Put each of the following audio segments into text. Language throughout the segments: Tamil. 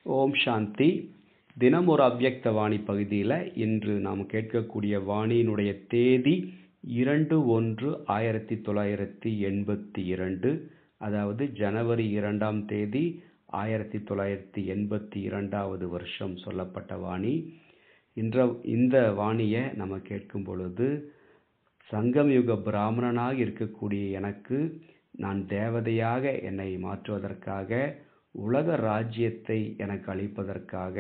ஓம் சாந்தி தினம் ஒரு அவ்யக்த வாணி பகுதியில் இன்று நாம் கேட்கக்கூடிய வாணியினுடைய தேதி இரண்டு ஒன்று ஆயிரத்தி தொள்ளாயிரத்தி எண்பத்தி இரண்டு அதாவது ஜனவரி இரண்டாம் தேதி ஆயிரத்தி தொள்ளாயிரத்தி எண்பத்தி இரண்டாவது வருஷம் சொல்லப்பட்ட வாணி இன்ற இந்த வாணியை நம்ம கேட்கும் பொழுது சங்கமயுக பிராமணனாக இருக்கக்கூடிய எனக்கு நான் தேவதையாக என்னை மாற்றுவதற்காக உலக ராஜ்யத்தை எனக்கு அளிப்பதற்காக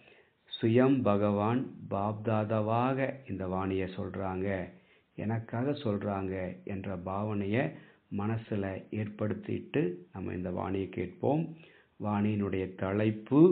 சுயம் பகவான் பாப்தாதாவாக இந்த வாணியை சொல்கிறாங்க எனக்காக சொல்கிறாங்க என்ற பாவனையை மனசில் ஏற்படுத்திட்டு நம்ம இந்த வாணியை கேட்போம் வாணியினுடைய தலைப்பு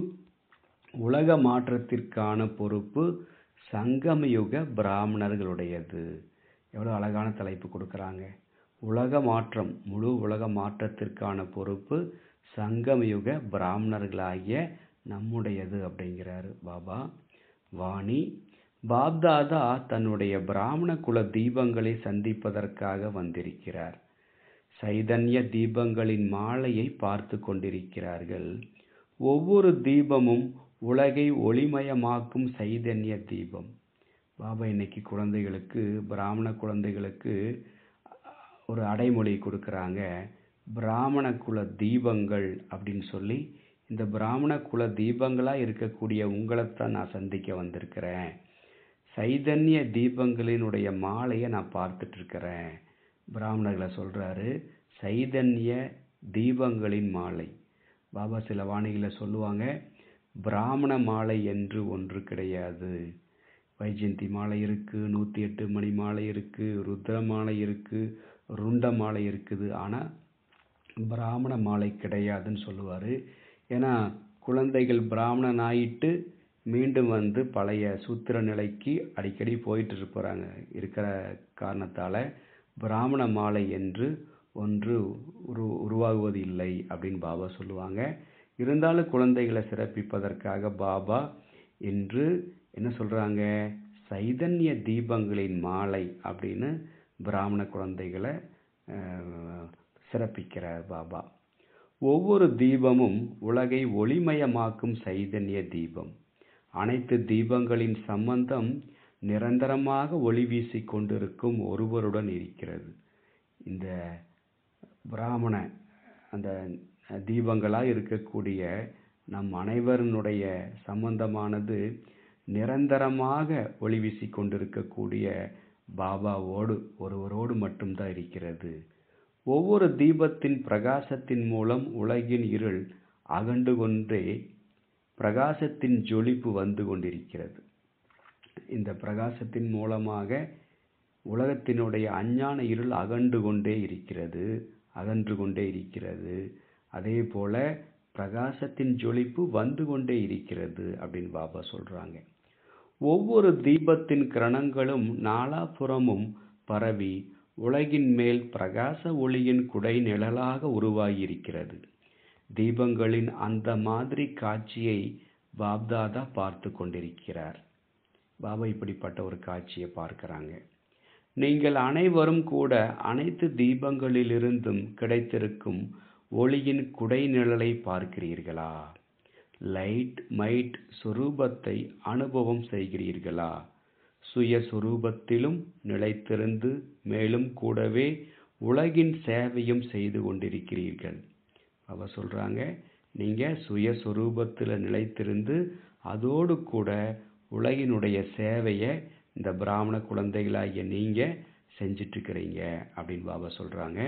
உலக மாற்றத்திற்கான பொறுப்பு சங்கமயுக பிராமணர்களுடையது எவ்வளோ அழகான தலைப்பு கொடுக்குறாங்க உலக மாற்றம் முழு உலக மாற்றத்திற்கான பொறுப்பு சங்கமயுக பிராமணர்களாகிய நம்முடையது அப்படிங்கிறாரு பாபா வாணி பாப்தாதா தன்னுடைய பிராமண குல தீபங்களை சந்திப்பதற்காக வந்திருக்கிறார் சைதன்ய தீபங்களின் மாலையை பார்த்து கொண்டிருக்கிறார்கள் ஒவ்வொரு தீபமும் உலகை ஒளிமயமாக்கும் சைதன்ய தீபம் பாபா இன்னைக்கு குழந்தைகளுக்கு பிராமண குழந்தைகளுக்கு ஒரு அடைமொழி கொடுக்குறாங்க பிராமண குல தீபங்கள் அப்படின்னு சொல்லி இந்த பிராமண குல தீபங்களாக இருக்கக்கூடிய உங்களைத்தான் நான் சந்திக்க வந்திருக்கிறேன் சைதன்ய தீபங்களினுடைய மாலையை நான் பார்த்துட்டு இருக்கிறேன் பிராமணர்களை சொல்கிறாரு சைதன்ய தீபங்களின் மாலை பாபா சில வாணிகளை சொல்லுவாங்க பிராமண மாலை என்று ஒன்று கிடையாது வைஜெயந்தி மாலை இருக்குது நூற்றி எட்டு மணி மாலை இருக்குது ருத்ர மாலை இருக்குது ருண்ட மாலை இருக்குது ஆனால் பிராமண மாலை கிடையாதுன்னு சொல்லுவார் ஏன்னா குழந்தைகள் பிராமணன் ஆயிட்டு மீண்டும் வந்து பழைய சூத்திர நிலைக்கு அடிக்கடி போயிட்டு இருப்பாங்க இருக்கிற காரணத்தால் பிராமண மாலை என்று ஒன்று உரு உருவாகுவது இல்லை அப்படின்னு பாபா சொல்லுவாங்க இருந்தாலும் குழந்தைகளை சிறப்பிப்பதற்காக பாபா என்று என்ன சொல்கிறாங்க சைதன்ய தீபங்களின் மாலை அப்படின்னு பிராமண குழந்தைகளை சிறப்பிக்கிறார் பாபா ஒவ்வொரு தீபமும் உலகை ஒளிமயமாக்கும் சைதன்ய தீபம் அனைத்து தீபங்களின் சம்பந்தம் நிரந்தரமாக ஒளி வீசி கொண்டிருக்கும் ஒருவருடன் இருக்கிறது இந்த பிராமண அந்த தீபங்களாக இருக்கக்கூடிய நம் அனைவருடைய சம்பந்தமானது நிரந்தரமாக ஒளி வீசி கொண்டிருக்கக்கூடிய பாபாவோடு ஒருவரோடு மட்டும்தான் இருக்கிறது ஒவ்வொரு தீபத்தின் பிரகாசத்தின் மூலம் உலகின் இருள் அகண்டு கொண்டே பிரகாசத்தின் ஜொலிப்பு வந்து கொண்டிருக்கிறது இந்த பிரகாசத்தின் மூலமாக உலகத்தினுடைய அஞ்ஞான இருள் அகண்டு கொண்டே இருக்கிறது அகன்று கொண்டே இருக்கிறது அதே போல பிரகாசத்தின் ஜொலிப்பு வந்து கொண்டே இருக்கிறது அப்படின்னு பாபா சொல்றாங்க ஒவ்வொரு தீபத்தின் கிரணங்களும் நாலாபுறமும் பரவி உலகின் மேல் பிரகாச ஒளியின் குடை நிழலாக உருவாகியிருக்கிறது தீபங்களின் அந்த மாதிரி காட்சியை பாப்தாதா பார்த்து கொண்டிருக்கிறார் பாபா இப்படிப்பட்ட ஒரு காட்சியை பார்க்கிறாங்க நீங்கள் அனைவரும் கூட அனைத்து தீபங்களிலிருந்தும் கிடைத்திருக்கும் ஒளியின் குடை நிழலை பார்க்கிறீர்களா லைட் மைட் சுரூபத்தை அனுபவம் செய்கிறீர்களா சுய சுரூபத்திலும் நிலைத்திருந்து மேலும் கூடவே உலகின் சேவையும் செய்து கொண்டிருக்கிறீர்கள் அவ சொல்றாங்க நீங்க சுய சுரூபத்தில் நிலைத்திருந்து அதோடு கூட உலகினுடைய சேவையை இந்த பிராமண குழந்தைகளாகிய நீங்க செஞ்சிட்டு இருக்கிறீங்க அப்படின்னு பாபா சொல்றாங்க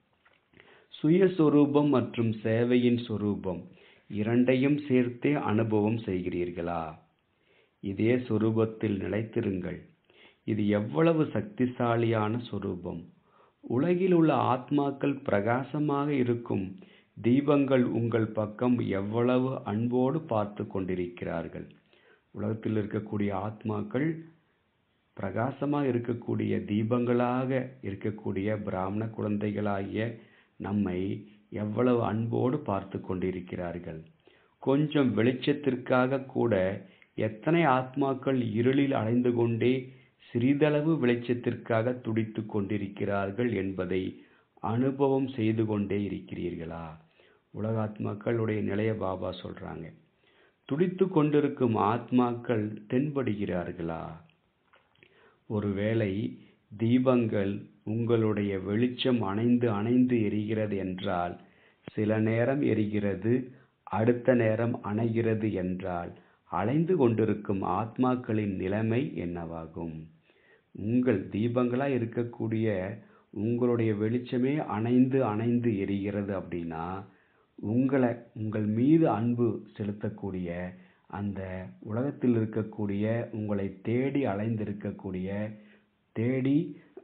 சுயஸ்வரூபம் மற்றும் சேவையின் சொரூபம் இரண்டையும் சேர்த்தே அனுபவம் செய்கிறீர்களா இதே சொரூபத்தில் நிலைத்திருங்கள் இது எவ்வளவு சக்திசாலியான சொரூபம் உலகில் உள்ள ஆத்மாக்கள் பிரகாசமாக இருக்கும் தீபங்கள் உங்கள் பக்கம் எவ்வளவு அன்போடு பார்த்து கொண்டிருக்கிறார்கள் உலகத்தில் இருக்கக்கூடிய ஆத்மாக்கள் பிரகாசமாக இருக்கக்கூடிய தீபங்களாக இருக்கக்கூடிய பிராமண குழந்தைகளாகிய நம்மை எவ்வளவு அன்போடு பார்த்து கொண்டிருக்கிறார்கள் கொஞ்சம் வெளிச்சத்திற்காக கூட எத்தனை ஆத்மாக்கள் இருளில் அலைந்து கொண்டே சிறிதளவு வெளிச்சத்திற்காக துடித்து கொண்டிருக்கிறார்கள் என்பதை அனுபவம் செய்து கொண்டே இருக்கிறீர்களா உலகாத்மாக்களுடைய நிலைய பாபா சொல்றாங்க துடித்து கொண்டிருக்கும் ஆத்மாக்கள் தென்படுகிறார்களா ஒருவேளை தீபங்கள் உங்களுடைய வெளிச்சம் அணைந்து அணைந்து எரிகிறது என்றால் சில நேரம் எரிகிறது அடுத்த நேரம் அணைகிறது என்றால் அலைந்து கொண்டிருக்கும் ஆத்மாக்களின் நிலைமை என்னவாகும் உங்கள் தீபங்களா இருக்கக்கூடிய உங்களுடைய வெளிச்சமே அணைந்து அணைந்து எரிகிறது அப்படின்னா உங்களை உங்கள் மீது அன்பு செலுத்தக்கூடிய அந்த உலகத்தில் இருக்கக்கூடிய உங்களை தேடி அலைந்திருக்கக்கூடிய தேடி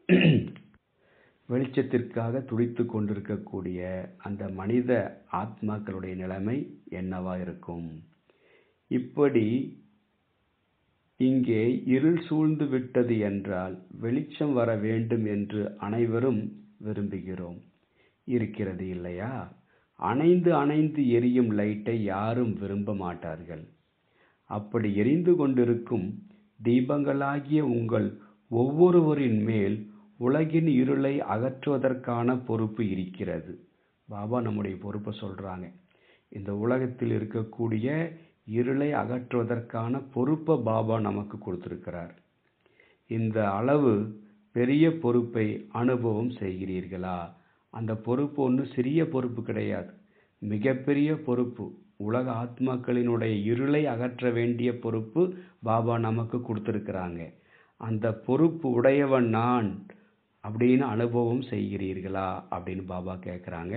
வெளிச்சத்திற்காக துடித்து கொண்டிருக்கக்கூடிய அந்த மனித ஆத்மாக்களுடைய நிலைமை என்னவா இருக்கும் இப்படி இங்கே இருள் சூழ்ந்து விட்டது என்றால் வெளிச்சம் வர வேண்டும் என்று அனைவரும் விரும்புகிறோம் இருக்கிறது இல்லையா அணைந்து அணைந்து எரியும் லைட்டை யாரும் விரும்ப மாட்டார்கள் அப்படி எரிந்து கொண்டிருக்கும் தீபங்களாகிய உங்கள் ஒவ்வொருவரின் மேல் உலகின் இருளை அகற்றுவதற்கான பொறுப்பு இருக்கிறது பாபா நம்முடைய பொறுப்பை சொல்றாங்க இந்த உலகத்தில் இருக்கக்கூடிய இருளை அகற்றுவதற்கான பொறுப்பை பாபா நமக்கு கொடுத்திருக்கிறார் இந்த அளவு பெரிய பொறுப்பை அனுபவம் செய்கிறீர்களா அந்த பொறுப்பு ஒன்றும் சிறிய பொறுப்பு கிடையாது மிகப்பெரிய பொறுப்பு உலக ஆத்மாக்களினுடைய இருளை அகற்ற வேண்டிய பொறுப்பு பாபா நமக்கு கொடுத்திருக்கிறாங்க அந்த பொறுப்பு உடையவன் நான் அப்படின்னு அனுபவம் செய்கிறீர்களா அப்படின்னு பாபா கேட்குறாங்க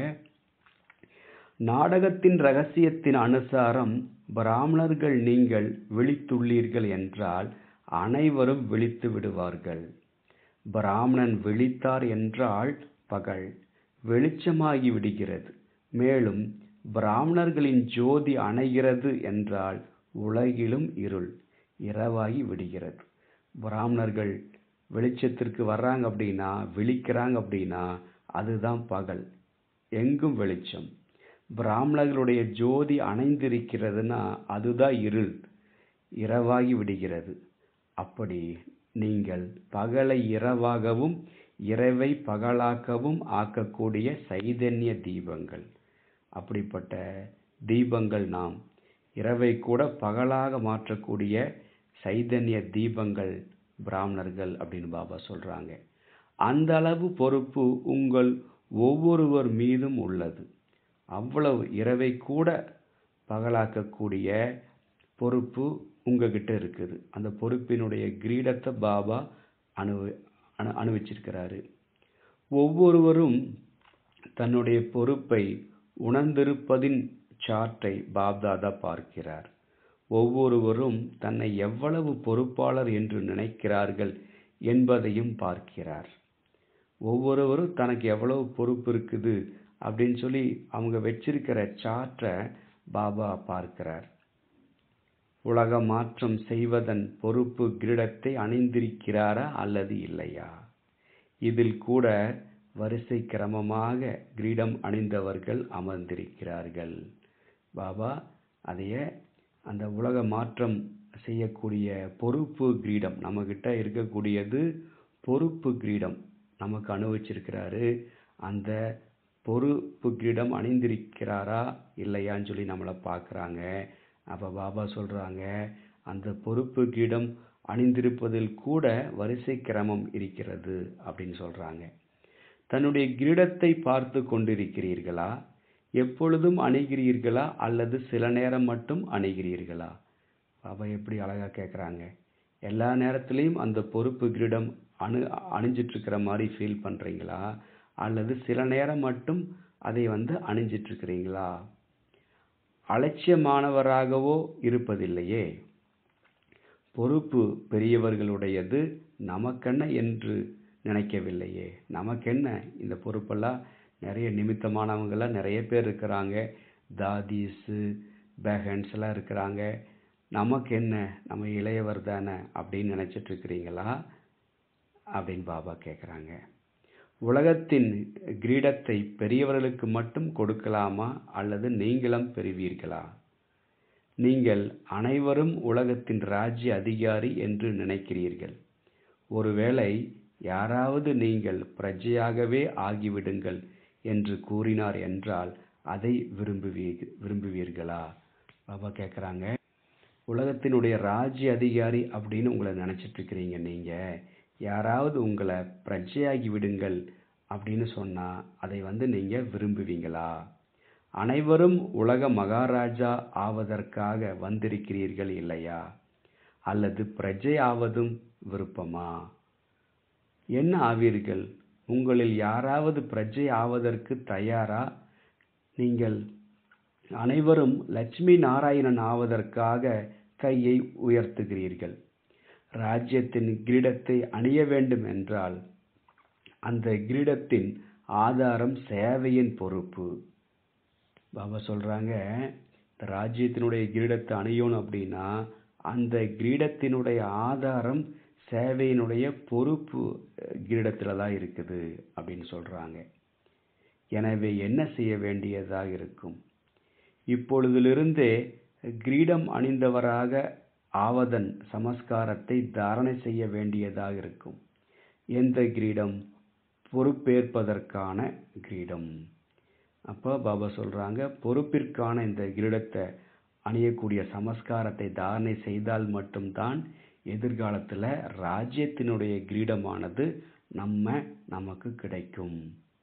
நாடகத்தின் ரகசியத்தின் அனுசாரம் பிராமணர்கள் நீங்கள் விழித்துள்ளீர்கள் என்றால் அனைவரும் விழித்து விடுவார்கள் பிராமணன் விழித்தார் என்றால் பகல் வெளிச்சமாகி விடுகிறது மேலும் பிராமணர்களின் ஜோதி அணைகிறது என்றால் உலகிலும் இருள் இரவாகி விடுகிறது பிராமணர்கள் வெளிச்சத்திற்கு வர்றாங்க அப்படின்னா விழிக்கிறாங்க அப்படின்னா அதுதான் பகல் எங்கும் வெளிச்சம் பிராமணர்களுடைய ஜோதி அணைந்திருக்கிறதுனா அதுதான் இருள் இரவாகி விடுகிறது அப்படி நீங்கள் பகலை இரவாகவும் இரவை பகலாக்கவும் ஆக்கக்கூடிய சைதன்ய தீபங்கள் அப்படிப்பட்ட தீபங்கள் நாம் இரவை கூட பகலாக மாற்றக்கூடிய சைதன்ய தீபங்கள் பிராமணர்கள் அப்படின்னு பாபா சொல்றாங்க அந்த அளவு பொறுப்பு உங்கள் ஒவ்வொருவர் மீதும் உள்ளது அவ்வளவு இரவை கூட பகலாக்கக்கூடிய பொறுப்பு உங்ககிட்ட இருக்குது அந்த பொறுப்பினுடைய கிரீடத்தை பாபா அணு அணு அணுவிச்சிருக்கிறாரு ஒவ்வொருவரும் தன்னுடைய பொறுப்பை உணர்ந்திருப்பதின் சார்ட்டை பாப்தாதா பார்க்கிறார் ஒவ்வொருவரும் தன்னை எவ்வளவு பொறுப்பாளர் என்று நினைக்கிறார்கள் என்பதையும் பார்க்கிறார் ஒவ்வொருவரும் தனக்கு எவ்வளவு பொறுப்பு இருக்குது அப்படின்னு சொல்லி அவங்க வச்சிருக்கிற சார்ட்டை பாபா பார்க்கிறார் உலக மாற்றம் செய்வதன் பொறுப்பு கிரீடத்தை அணிந்திருக்கிறாரா அல்லது இல்லையா இதில் கூட வரிசை கிரமமாக கிரீடம் அணிந்தவர்கள் அமர்ந்திருக்கிறார்கள் பாபா அதைய அந்த உலக மாற்றம் செய்யக்கூடிய பொறுப்பு கிரீடம் நம்மக்கிட்ட இருக்கக்கூடியது பொறுப்பு கிரீடம் நமக்கு அனுபவிச்சிருக்கிறாரு அந்த பொறுப்பு கிரீடம் அணிந்திருக்கிறாரா இல்லையான்னு சொல்லி நம்மளை பார்க்குறாங்க அப்போ பாபா சொல்கிறாங்க அந்த பொறுப்பு கிரீடம் அணிந்திருப்பதில் கூட வரிசை கிரமம் இருக்கிறது அப்படின்னு சொல்கிறாங்க தன்னுடைய கிரீடத்தை பார்த்து கொண்டிருக்கிறீர்களா எப்பொழுதும் அணிகிறீர்களா அல்லது சில நேரம் மட்டும் அணிகிறீர்களா பாபா எப்படி அழகாக கேட்குறாங்க எல்லா நேரத்துலேயும் அந்த பொறுப்பு கிரீடம் அணு அணிஞ்சிட்ருக்கிற மாதிரி ஃபீல் பண்ணுறீங்களா அல்லது சில நேரம் மட்டும் அதை வந்து அணிஞ்சிட்ருக்கிறீங்களா அலட்சியமானவராகவோ இருப்பதில்லையே பொறுப்பு பெரியவர்களுடையது நமக்கென்ன என்று நினைக்கவில்லையே நமக்கென்ன இந்த பொறுப்பெல்லாம் நிறைய நிமித்தமானவங்களாம் நிறைய பேர் இருக்கிறாங்க தாதீஸு பெஹன்ஸ் எல்லாம் இருக்கிறாங்க நமக்கு என்ன நம்ம இளையவர் தானே அப்படின்னு நினச்சிட்டு இருக்கிறீங்களா அப்படின்னு பாபா கேட்குறாங்க உலகத்தின் கிரீடத்தை பெரியவர்களுக்கு மட்டும் கொடுக்கலாமா அல்லது நீங்களும் பெறுவீர்களா நீங்கள் அனைவரும் உலகத்தின் ராஜ்ய அதிகாரி என்று நினைக்கிறீர்கள் ஒருவேளை யாராவது நீங்கள் பிரஜையாகவே ஆகிவிடுங்கள் என்று கூறினார் என்றால் அதை விரும்புவீ விரும்புவீர்களா பாபா கேட்குறாங்க உலகத்தினுடைய ராஜ்ய அதிகாரி அப்படின்னு உங்களை நினச்சிட்டு இருக்கிறீங்க நீங்கள் யாராவது உங்களை பிரஜையாகி விடுங்கள் அப்படின்னு சொன்னால் அதை வந்து நீங்கள் விரும்புவீங்களா அனைவரும் உலக மகாராஜா ஆவதற்காக வந்திருக்கிறீர்கள் இல்லையா அல்லது பிரஜை ஆவதும் விருப்பமா என்ன ஆவீர்கள் உங்களில் யாராவது பிரஜை ஆவதற்கு தயாரா நீங்கள் அனைவரும் லட்சுமி நாராயணன் ஆவதற்காக கையை உயர்த்துகிறீர்கள் ராஜ்யத்தின் கிரீடத்தை அணிய வேண்டும் என்றால் அந்த கிரீடத்தின் ஆதாரம் சேவையின் பொறுப்பு பாபா சொல்றாங்க இந்த ராஜ்யத்தினுடைய கிரீடத்தை அணியணும் அப்படின்னா அந்த கிரீடத்தினுடைய ஆதாரம் சேவையினுடைய பொறுப்பு கிரீடத்தில் தான் இருக்குது அப்படின்னு சொல்றாங்க எனவே என்ன செய்ய வேண்டியதாக இருக்கும் இப்பொழுதிலிருந்தே கிரீடம் அணிந்தவராக ஆவதன் சமஸ்காரத்தை தாரணை செய்ய வேண்டியதாக இருக்கும் எந்த கிரீடம் பொறுப்பேற்பதற்கான கிரீடம் அப்போ பாபா சொல்றாங்க பொறுப்பிற்கான இந்த கிரீடத்தை அணியக்கூடிய சமஸ்காரத்தை தாரணை செய்தால் மட்டும்தான் எதிர்காலத்தில் ராஜ்யத்தினுடைய கிரீடமானது நம்ம நமக்கு கிடைக்கும்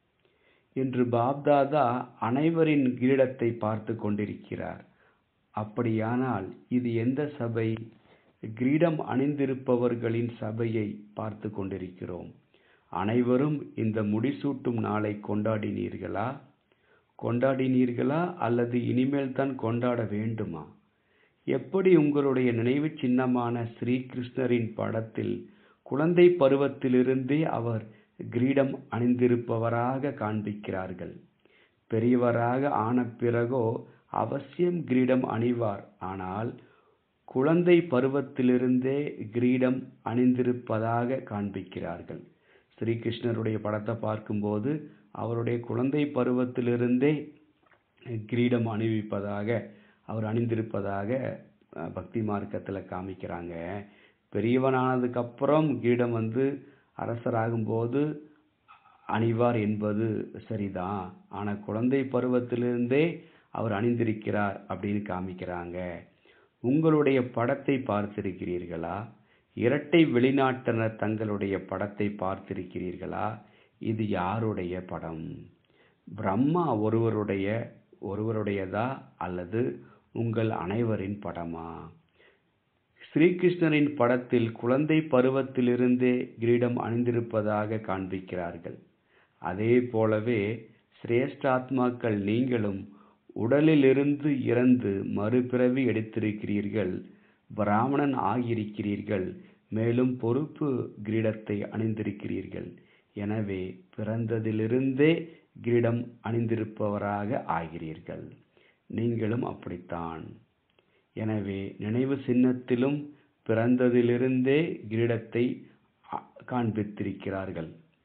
என்று பாப்தாதா அனைவரின் கிரீடத்தை பார்த்து கொண்டிருக்கிறார் அப்படியானால் இது எந்த சபை கிரீடம் அணிந்திருப்பவர்களின் சபையை பார்த்து கொண்டிருக்கிறோம் அனைவரும் இந்த முடிசூட்டும் நாளை கொண்டாடினீர்களா கொண்டாடினீர்களா அல்லது இனிமேல் தான் கொண்டாட வேண்டுமா எப்படி உங்களுடைய நினைவு சின்னமான ஸ்ரீகிருஷ்ணரின் படத்தில் குழந்தை பருவத்திலிருந்தே அவர் கிரீடம் அணிந்திருப்பவராக காண்பிக்கிறார்கள் பெரியவராக ஆன பிறகோ அவசியம் கிரீடம் அணிவார் ஆனால் குழந்தை பருவத்திலிருந்தே கிரீடம் அணிந்திருப்பதாக காண்பிக்கிறார்கள் ஸ்ரீகிருஷ்ணருடைய படத்தை பார்க்கும்போது அவருடைய குழந்தை பருவத்திலிருந்தே கிரீடம் அணிவிப்பதாக அவர் அணிந்திருப்பதாக பக்தி மார்க்கத்தில் காமிக்கிறாங்க பெரியவனானதுக்கு அப்புறம் கிரீடம் வந்து அரசராகும்போது அணிவார் என்பது சரிதான் ஆனால் குழந்தை பருவத்திலிருந்தே அவர் அணிந்திருக்கிறார் அப்படின்னு காமிக்கிறாங்க உங்களுடைய படத்தை பார்த்திருக்கிறீர்களா இரட்டை வெளிநாட்டினர் தங்களுடைய படத்தை பார்த்திருக்கிறீர்களா இது யாருடைய படம் பிரம்மா ஒருவருடைய ஒருவருடையதா அல்லது உங்கள் அனைவரின் படமா ஸ்ரீகிருஷ்ணரின் படத்தில் குழந்தை பருவத்திலிருந்தே கிரீடம் அணிந்திருப்பதாக காண்பிக்கிறார்கள் அதே போலவே சிரேஷ்டாத்மாக்கள் நீங்களும் உடலிலிருந்து இறந்து மறுபிறவி எடுத்திருக்கிறீர்கள் பிராமணன் ஆகியிருக்கிறீர்கள் மேலும் பொறுப்பு கிரீடத்தை அணிந்திருக்கிறீர்கள் எனவே பிறந்ததிலிருந்தே கிரீடம் அணிந்திருப்பவராக ஆகிறீர்கள் நீங்களும் அப்படித்தான் எனவே நினைவு சின்னத்திலும் பிறந்ததிலிருந்தே கிரீடத்தை காண்பித்திருக்கிறார்கள்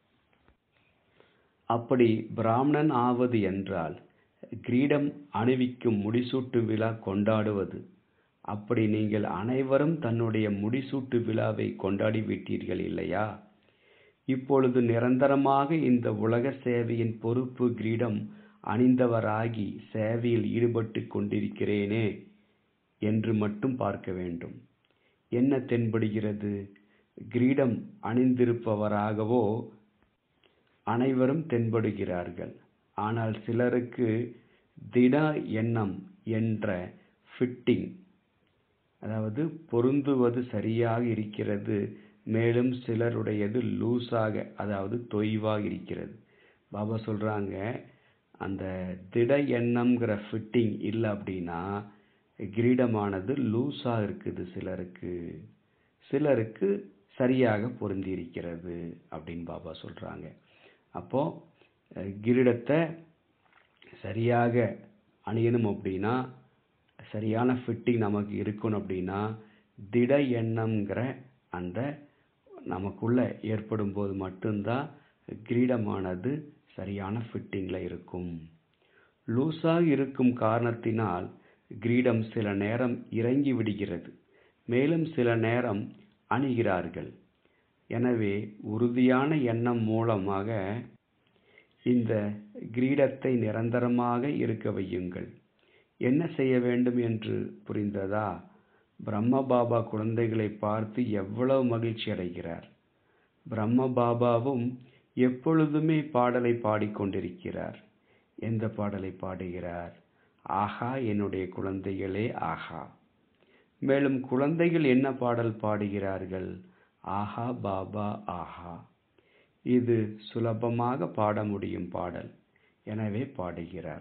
அப்படி பிராமணன் ஆவது என்றால் கிரீடம் அணிவிக்கும் முடிசூட்டு விழா கொண்டாடுவது அப்படி நீங்கள் அனைவரும் தன்னுடைய முடிசூட்டு விழாவை கொண்டாடி விட்டீர்கள் இல்லையா இப்பொழுது நிரந்தரமாக இந்த உலக சேவையின் பொறுப்பு கிரீடம் அணிந்தவராகி சேவையில் ஈடுபட்டு கொண்டிருக்கிறேனே என்று மட்டும் பார்க்க வேண்டும் என்ன தென்படுகிறது கிரீடம் அணிந்திருப்பவராகவோ அனைவரும் தென்படுகிறார்கள் ஆனால் சிலருக்கு திட எண்ணம் என்ற ஃபிட்டிங் அதாவது பொருந்துவது சரியாக இருக்கிறது மேலும் சிலருடையது லூஸாக அதாவது தொய்வாக இருக்கிறது பாபா சொல்கிறாங்க அந்த திட எண்ணம்ங்கிற ஃபிட்டிங் இல்லை அப்படின்னா கிரீடமானது லூஸாக இருக்குது சிலருக்கு சிலருக்கு சரியாக பொருந்தி இருக்கிறது அப்படின்னு பாபா சொல்கிறாங்க அப்போது கிரீடத்தை சரியாக அணியணும் அப்படின்னா சரியான ஃபிட்டிங் நமக்கு இருக்கணும் அப்படின்னா திட எண்ணம்ங்கிற அந்த நமக்குள்ள ஏற்படும் போது மட்டும்தான் கிரீடமானது சரியான ஃபிட்டிங்கில் இருக்கும் லூஸாக இருக்கும் காரணத்தினால் கிரீடம் சில நேரம் இறங்கி விடுகிறது மேலும் சில நேரம் அணிகிறார்கள் எனவே உறுதியான எண்ணம் மூலமாக இந்த கிரீடத்தை நிரந்தரமாக இருக்க வையுங்கள் என்ன செய்ய வேண்டும் என்று புரிந்ததா பிரம்ம பாபா குழந்தைகளை பார்த்து எவ்வளவு மகிழ்ச்சி அடைகிறார் பிரம்ம பாபாவும் எப்பொழுதுமே பாடலை பாடிக்கொண்டிருக்கிறார் எந்த பாடலை பாடுகிறார் ஆஹா என்னுடைய குழந்தைகளே ஆஹா மேலும் குழந்தைகள் என்ன பாடல் பாடுகிறார்கள் ஆஹா பாபா ஆஹா இது சுலபமாக பாட முடியும் பாடல் எனவே பாடுகிறார்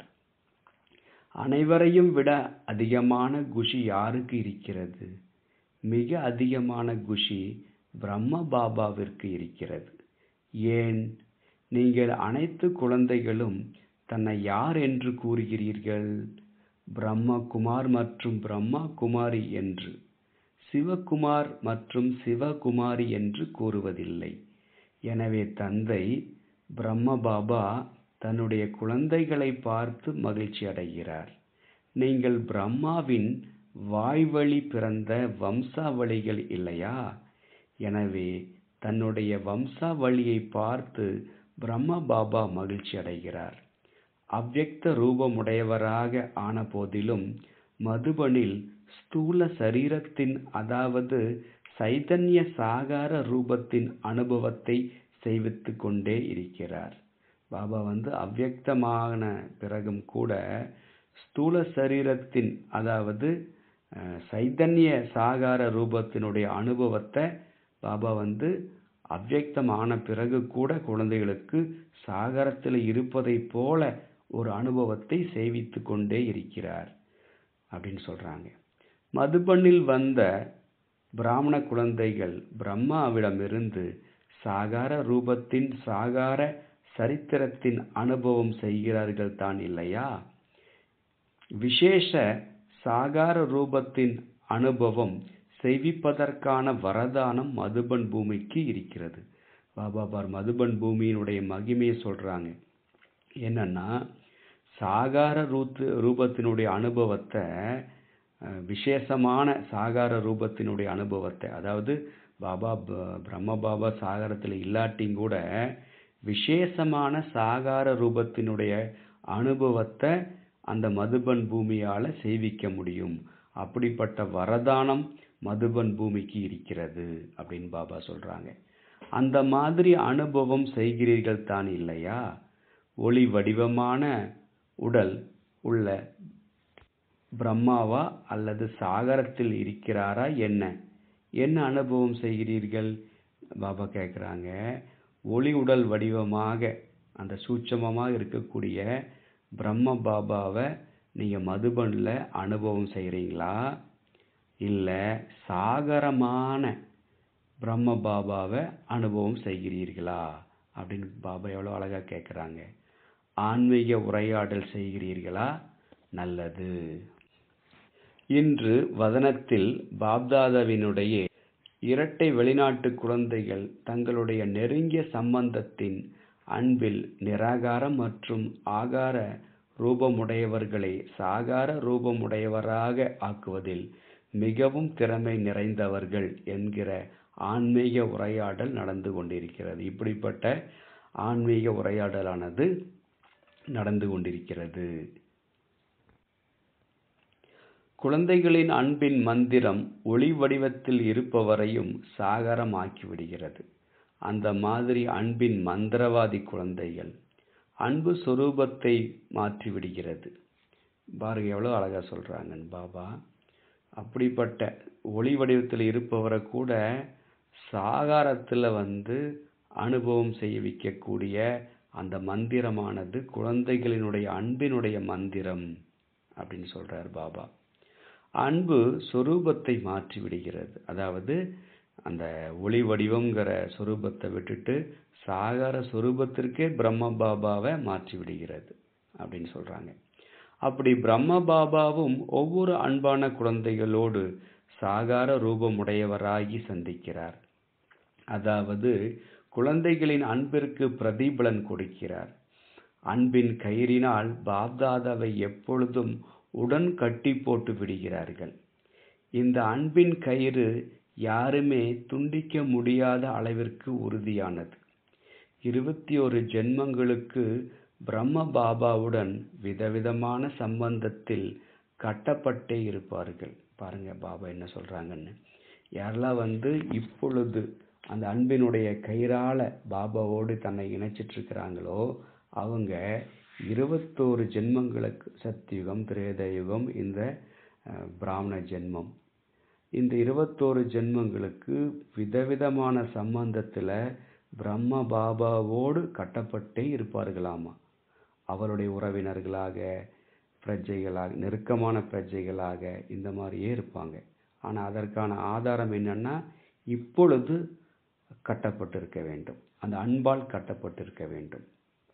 அனைவரையும் விட அதிகமான குஷி யாருக்கு இருக்கிறது மிக அதிகமான குஷி பிரம்ம பாபாவிற்கு இருக்கிறது ஏன் நீங்கள் அனைத்து குழந்தைகளும் தன்னை யார் என்று கூறுகிறீர்கள் பிரம்ம குமார் மற்றும் பிரம்மா குமாரி என்று சிவகுமார் மற்றும் சிவகுமாரி என்று கூறுவதில்லை எனவே தந்தை பிரம்ம பாபா தன்னுடைய குழந்தைகளை பார்த்து மகிழ்ச்சி அடைகிறார் நீங்கள் பிரம்மாவின் வாய்வழி பிறந்த வம்சாவளிகள் இல்லையா எனவே தன்னுடைய வம்சாவளியை பார்த்து பிரம்ம பாபா மகிழ்ச்சி அடைகிறார் அவ்வக்த ரூபமுடையவராக ஆன போதிலும் மதுபனில் ஸ்தூல சரீரத்தின் அதாவது சைதன்ய சாகார ரூபத்தின் அனுபவத்தை செய்வித்து கொண்டே இருக்கிறார் பாபா வந்து அவ்வக்தமான பிறகும் கூட ஸ்தூல சரீரத்தின் அதாவது சைதன்ய சாகார ரூபத்தினுடைய அனுபவத்தை பாபா வந்து அவ்வக்தமான பிறகு கூட குழந்தைகளுக்கு சாகரத்தில் இருப்பதை போல ஒரு அனுபவத்தை செய்வித்து கொண்டே இருக்கிறார் அப்படின்னு சொல்றாங்க மதுபனில் வந்த பிராமண குழந்தைகள் பிரம்மாவிடமிருந்து சாகார ரூபத்தின் சாகார சரித்திரத்தின் அனுபவம் செய்கிறார்கள் தான் இல்லையா விசேஷ சாகார ரூபத்தின் அனுபவம் செய்விப்பதற்கான வரதானம் மதுபன் பூமிக்கு இருக்கிறது பாபா பார் மதுபன் பூமியினுடைய மகிமையை சொல்றாங்க என்னன்னா சாகார ரூத்து ரூபத்தினுடைய அனுபவத்தை விசேஷமான சாகார ரூபத்தினுடைய அனுபவத்தை அதாவது பாபா பிரம்ம பாபா சாகரத்தில் இல்லாட்டியும் கூட விசேஷமான சாகார ரூபத்தினுடைய அனுபவத்தை அந்த மதுபன் பூமியால செய்விக்க முடியும் அப்படிப்பட்ட வரதானம் மதுபன் பூமிக்கு இருக்கிறது அப்படின்னு பாபா சொல்றாங்க அந்த மாதிரி அனுபவம் செய்கிறீர்கள் தான் இல்லையா ஒளி வடிவமான உடல் உள்ள பிரம்மாவா அல்லது சாகரத்தில் இருக்கிறாரா என்ன என்ன அனுபவம் செய்கிறீர்கள் பாபா கேட்குறாங்க ஒளி உடல் வடிவமாக அந்த சூட்சமமாக இருக்கக்கூடிய பிரம்ம பாபாவை நீங்கள் மதுபனில் அனுபவம் செய்கிறீங்களா இல்லை சாகரமான பிரம்ம பாபாவை அனுபவம் செய்கிறீர்களா அப்படின்னு பாபா எவ்வளோ அழகாக கேட்குறாங்க ஆன்மீக உரையாடல் செய்கிறீர்களா நல்லது இன்று வதனத்தில் பாப்தாதாவினுடைய இரட்டை வெளிநாட்டு குழந்தைகள் தங்களுடைய நெருங்கிய சம்பந்தத்தின் அன்பில் நிராகாரம் மற்றும் ஆகார ரூபமுடையவர்களை சாகார ரூபமுடையவராக ஆக்குவதில் மிகவும் திறமை நிறைந்தவர்கள் என்கிற ஆன்மீக உரையாடல் நடந்து கொண்டிருக்கிறது இப்படிப்பட்ட ஆன்மீக உரையாடலானது நடந்து கொண்டிருக்கிறது குழந்தைகளின் அன்பின் மந்திரம் ஒளி வடிவத்தில் இருப்பவரையும் சாகரமாக்கி விடுகிறது அந்த மாதிரி அன்பின் மந்திரவாதி குழந்தைகள் அன்பு சொரூபத்தை மாற்றி விடுகிறது பாருங்க எவ்வளோ அழகா சொல்றாங்க பாபா அப்படிப்பட்ட ஒளி வடிவத்தில் இருப்பவரை கூட சாகாரத்தில் வந்து அனுபவம் செய்ய வைக்கக்கூடிய அந்த மந்திரமானது குழந்தைகளினுடைய அன்பினுடைய மந்திரம் அப்படின்னு சொல்றார் பாபா அன்பு சொரூபத்தை மாற்றி விடுகிறது அதாவது அந்த ஒளி வடிவங்கிற சொரூபத்தை விட்டுட்டு சாகார சொரூபத்திற்கே பிரம்ம பாபாவை மாற்றி விடுகிறது அப்படின்னு சொல்றாங்க அப்படி பிரம்ம பாபாவும் ஒவ்வொரு அன்பான குழந்தைகளோடு சாகார ரூபமுடையவராகி சந்திக்கிறார் அதாவது குழந்தைகளின் அன்பிற்கு பிரதிபலன் கொடுக்கிறார் அன்பின் கயிறினால் பாப்தாதாவை எப்பொழுதும் உடன் கட்டி போட்டு விடுகிறார்கள் இந்த அன்பின் கயிறு யாருமே துண்டிக்க முடியாத அளவிற்கு உறுதியானது இருபத்தி ஒரு ஜென்மங்களுக்கு பிரம்ம பாபாவுடன் விதவிதமான சம்பந்தத்தில் கட்டப்பட்டே இருப்பார்கள் பாருங்க பாபா என்ன சொல்றாங்கன்னு யாரெல்லாம் வந்து இப்பொழுது அந்த அன்பினுடைய கயிறால பாபாவோடு தன்னை இணைச்சிட்டு இருக்கிறாங்களோ அவங்க இருபத்தோரு ஜென்மங்களுக்கு சத்தியுகம் திரேதயுகம் இந்த அஹ், பிராமண ஜென்மம் இந்த இருபத்தோரு ஜென்மங்களுக்கு விதவிதமான சம்பந்தத்துல பிரம்ம பாபாவோடு கட்டப்பட்டே இருப்பார்களாமா அவருடைய உறவினர்களாக பிரஜைகளாக நெருக்கமான பிரஜைகளாக இந்த மாதிரியே இருப்பாங்க ஆனா அதற்கான ஆதாரம் என்னன்னா இப்பொழுது கட்டப்பட்டிருக்க வேண்டும் அந்த அன்பால் கட்டப்பட்டிருக்க வேண்டும்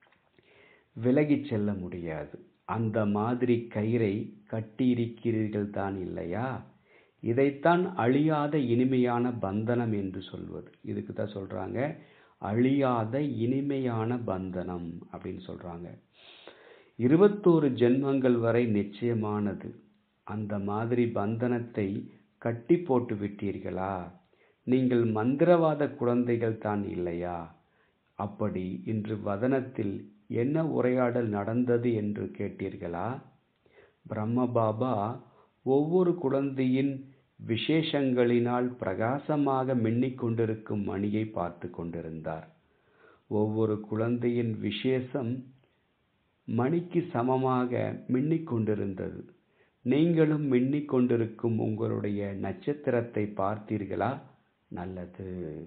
விலகிச் செல்ல முடியாது அந்த மாதிரி கயிறை கட்டியிருக்கிறீர்கள் தான் இல்லையா இதைத்தான் அழியாத இனிமையான பந்தனம் என்று சொல்வது இதுக்கு தான் சொல்றாங்க அழியாத இனிமையான பந்தனம் அப்படின்னு சொல்றாங்க இருபத்தோரு ஜென்மங்கள் வரை நிச்சயமானது அந்த மாதிரி பந்தனத்தை கட்டி போட்டு விட்டீர்களா நீங்கள் மந்திரவாத குழந்தைகள் தான் இல்லையா அப்படி இன்று வதனத்தில் என்ன உரையாடல் நடந்தது என்று கேட்டீர்களா பிரம்ம பாபா ஒவ்வொரு குழந்தையின் விசேஷங்களினால் பிரகாசமாக மின்னிக் கொண்டிருக்கும் மணியை பார்த்து கொண்டிருந்தார் ஒவ்வொரு குழந்தையின் விசேஷம் மணிக்கு சமமாக மின்னிக் கொண்டிருந்தது நீங்களும் மின்னிக் கொண்டிருக்கும் உங்களுடைய நட்சத்திரத்தை பார்த்தீர்களா நல்லது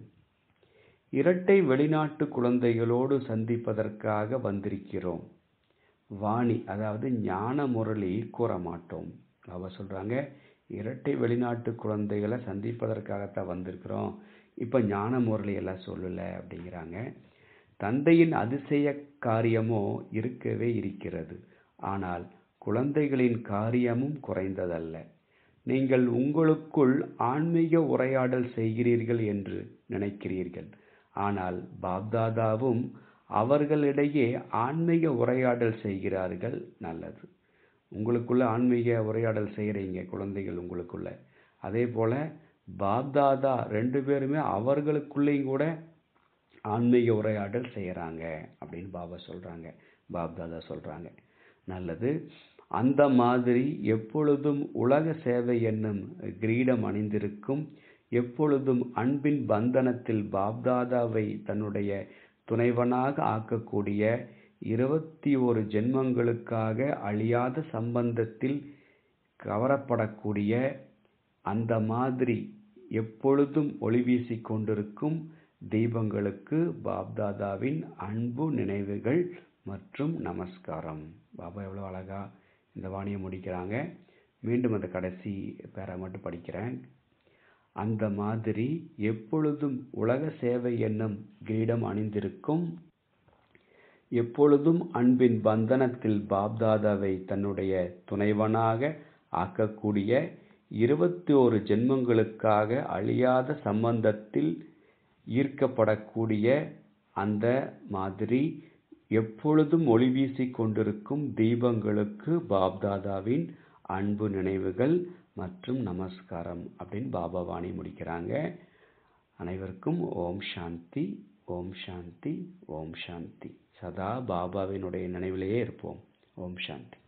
இரட்டை வெளிநாட்டு குழந்தைகளோடு சந்திப்பதற்காக வந்திருக்கிறோம் வாணி அதாவது ஞான முரளி கூற மாட்டோம் அவ சொல்றாங்க இரட்டை வெளிநாட்டு குழந்தைகளை சந்திப்பதற்காகத்தான் வந்திருக்கிறோம் இப்ப ஞான முரளி எல்லாம் சொல்லல அப்படிங்கிறாங்க தந்தையின் அதிசய காரியமோ இருக்கவே இருக்கிறது ஆனால் குழந்தைகளின் காரியமும் குறைந்ததல்ல நீங்கள் உங்களுக்குள் ஆன்மீக உரையாடல் செய்கிறீர்கள் என்று நினைக்கிறீர்கள் ஆனால் பாப்தாதாவும் அவர்களிடையே ஆன்மீக உரையாடல் செய்கிறார்கள் நல்லது உங்களுக்குள்ள ஆன்மீக உரையாடல் செய்கிறீங்க குழந்தைகள் உங்களுக்குள்ள அதே போல பாப்தாதா ரெண்டு பேருமே அவர்களுக்குள்ளேயும் கூட ஆன்மீக உரையாடல் செய்கிறாங்க அப்படின்னு பாபா சொல்றாங்க பாப்தாதா சொல்றாங்க நல்லது அந்த மாதிரி எப்பொழுதும் உலக சேவை என்னும் கிரீடம் அணிந்திருக்கும் எப்பொழுதும் அன்பின் பந்தனத்தில் பாப்தாதாவை தன்னுடைய துணைவனாக ஆக்கக்கூடிய இருபத்தி ஒரு ஜென்மங்களுக்காக அழியாத சம்பந்தத்தில் கவரப்படக்கூடிய அந்த மாதிரி எப்பொழுதும் ஒளி வீசிக் கொண்டிருக்கும் தீபங்களுக்கு பாப்தாதாவின் அன்பு நினைவுகள் மற்றும் நமஸ்காரம் பாபா எவ்வளோ அழகா இந்த வாணியை முடிக்கிறாங்க மீண்டும் அந்த கடைசி பேரை மட்டும் படிக்கிறேன் அந்த மாதிரி எப்பொழுதும் உலக சேவை என்னும் கிரீடம் அணிந்திருக்கும் எப்பொழுதும் அன்பின் பந்தனத்தில் பாப்தாதாவை தன்னுடைய துணைவனாக ஆக்கக்கூடிய இருபத்தி ஒரு ஜென்மங்களுக்காக அழியாத சம்பந்தத்தில் ஈர்க்கப்படக்கூடிய அந்த மாதிரி எப்பொழுதும் ஒளி வீசிக் கொண்டிருக்கும் தீபங்களுக்கு பாப்தாதாவின் அன்பு நினைவுகள் மற்றும் நமஸ்காரம் அப்படின்னு பாபா வாணி முடிக்கிறாங்க அனைவருக்கும் ஓம் சாந்தி ஓம் சாந்தி ஓம் சாந்தி சதா பாபாவினுடைய நினைவிலேயே இருப்போம் ஓம் சாந்தி